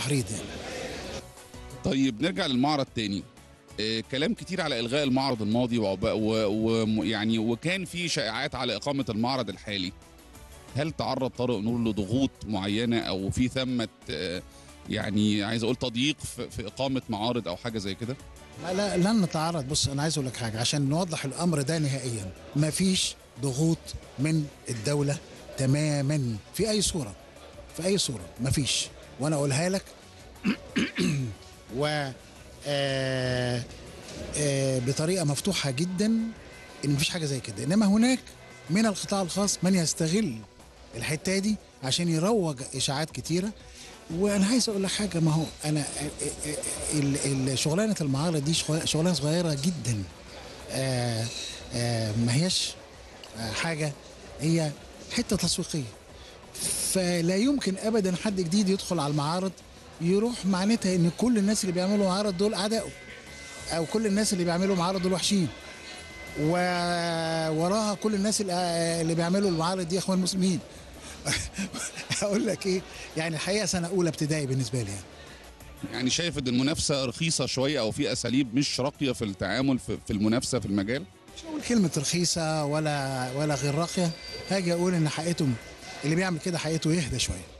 تحريض يعني طيب نرجع للمعرض تاني آه، كلام كتير على الغاء المعرض الماضي ويعني وكان في شائعات على اقامه المعرض الحالي هل تعرض طارق نور لضغوط معينه او في ثمه آه، يعني عايز اقول تضييق في, في اقامه معارض او حاجه زي كده لا لا لن نتعرض بص انا عايز اقول لك حاجه عشان نوضح الامر ده نهائيا مفيش ضغوط من الدوله تماما في اي صوره في اي صوره مفيش وانا اقولها لك و آه آه بطريقه مفتوحه جدا ان مفيش حاجه زي كده انما هناك من القطاع الخاص من يستغل الحته دي عشان يروج اشاعات كتيره وانا عايز اقول لك حاجه ما هو انا ال- ال- شغلانه المعارض دي شغ- شغلانه صغيره جدا آه آه ما هياش آه حاجه هي حته تسويقيه فلا يمكن ابدا حد جديد يدخل على المعارض يروح معناتها ان كل الناس اللي بيعملوا معارض دول اعدائه او كل الناس اللي بيعملوا معارض دول وحشين ووراها كل الناس اللي اللي بيعملوا المعارض دي اخوان مسلمين اقول لك ايه يعني الحقيقه سنه اولى ابتدائي بالنسبه لي يعني يعني شايف ان المنافسه رخيصه شويه او في اساليب مش راقيه في التعامل في, في المنافسه في المجال مش هقول كلمه رخيصه ولا ولا غير راقيه هاجي اقول ان حقيقتهم اللي بيعمل كده حقيقته يهدى شويه